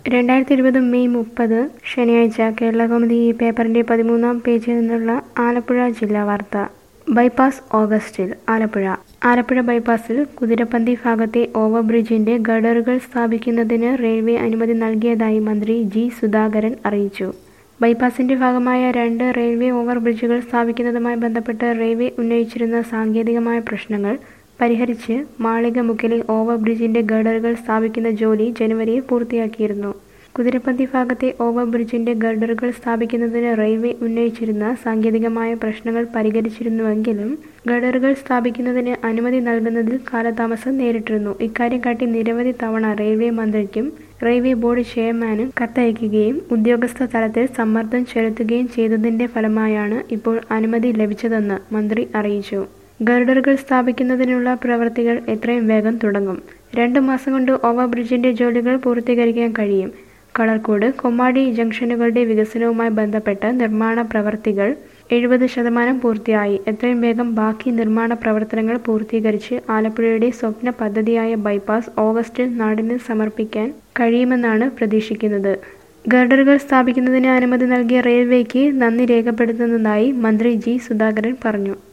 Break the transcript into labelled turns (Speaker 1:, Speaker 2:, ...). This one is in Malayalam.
Speaker 1: രണ്ടായിരത്തി ഇരുപത് മെയ് മുപ്പത് ശനിയാഴ്ച കേരളകൗമുദി ഈ പേപ്പറിന്റെ പതിമൂന്നാം പേജിൽ നിന്നുള്ള ആലപ്പുഴ ജില്ലാ വാർത്ത ബൈപ്പാസ് ഓഗസ്റ്റിൽ ആലപ്പുഴ ആലപ്പുഴ ബൈപ്പാസിൽ കുതിരപ്പന്തി ഭാഗത്തെ ഓവർബ്രിഡ്ജിന്റെ ഗർഡറുകൾ സ്ഥാപിക്കുന്നതിന് റെയിൽവേ അനുമതി നൽകിയതായി മന്ത്രി ജി സുധാകരൻ അറിയിച്ചു ബൈപ്പാസിന്റെ ഭാഗമായ രണ്ട് റെയിൽവേ ഓവർബ്രിഡ്ജുകൾ സ്ഥാപിക്കുന്നതുമായി ബന്ധപ്പെട്ട് റെയിൽവേ ഉന്നയിച്ചിരുന്ന സാങ്കേതികമായ പ്രശ്നങ്ങൾ പരിഹരിച്ച് മാളികമുക്കിലെ ഓവർബ്രിഡ്ജിന്റെ ഗർഡറുകൾ സ്ഥാപിക്കുന്ന ജോലി ജനുവരിയിൽ പൂർത്തിയാക്കിയിരുന്നു കുതിരപ്പന്തി ഭാഗത്തെ ഓവർബ്രിഡ്ജിന്റെ ഗർഡറുകൾ സ്ഥാപിക്കുന്നതിന് റെയിൽവേ ഉന്നയിച്ചിരുന്ന സാങ്കേതികമായ പ്രശ്നങ്ങൾ പരിഹരിച്ചിരുന്നുവെങ്കിലും ഗർഡറുകൾ സ്ഥാപിക്കുന്നതിന് അനുമതി നൽകുന്നതിൽ കാലതാമസം നേരിട്ടിരുന്നു ഇക്കാര്യം കാട്ടി നിരവധി തവണ റെയിൽവേ മന്ത്രിക്കും റെയിൽവേ ബോർഡ് ചെയർമാനും കത്തയക്കുകയും ഉദ്യോഗസ്ഥ തലത്തിൽ സമ്മർദ്ദം ചെലുത്തുകയും ചെയ്തതിന്റെ ഫലമായാണ് ഇപ്പോൾ അനുമതി ലഭിച്ചതെന്ന് മന്ത്രി അറിയിച്ചു ഗർഡറുകൾ സ്ഥാപിക്കുന്നതിനുള്ള പ്രവൃത്തികൾ എത്രയും വേഗം തുടങ്ങും രണ്ടു മാസം കൊണ്ട് ഓവർബ്രിഡ്ജിന്റെ ജോലികൾ പൂർത്തീകരിക്കാൻ കഴിയും കളർക്കോട് കൊമ്മാടി ജംഗ്ഷനുകളുടെ വികസനവുമായി ബന്ധപ്പെട്ട് നിർമ്മാണ പ്രവർത്തികൾ എഴുപത് ശതമാനം പൂർത്തിയായി എത്രയും വേഗം ബാക്കി നിർമ്മാണ പ്രവർത്തനങ്ങൾ പൂർത്തീകരിച്ച് ആലപ്പുഴയുടെ സ്വപ്ന പദ്ധതിയായ ബൈപ്പാസ് ഓഗസ്റ്റിൽ നാടിന് സമർപ്പിക്കാൻ കഴിയുമെന്നാണ് പ്രതീക്ഷിക്കുന്നത് ഗർഡറുകൾ സ്ഥാപിക്കുന്നതിന് അനുമതി നൽകിയ റെയിൽവേക്ക് നന്ദി രേഖപ്പെടുത്തുന്നതായി മന്ത്രി ജി സുധാകരൻ പറഞ്ഞു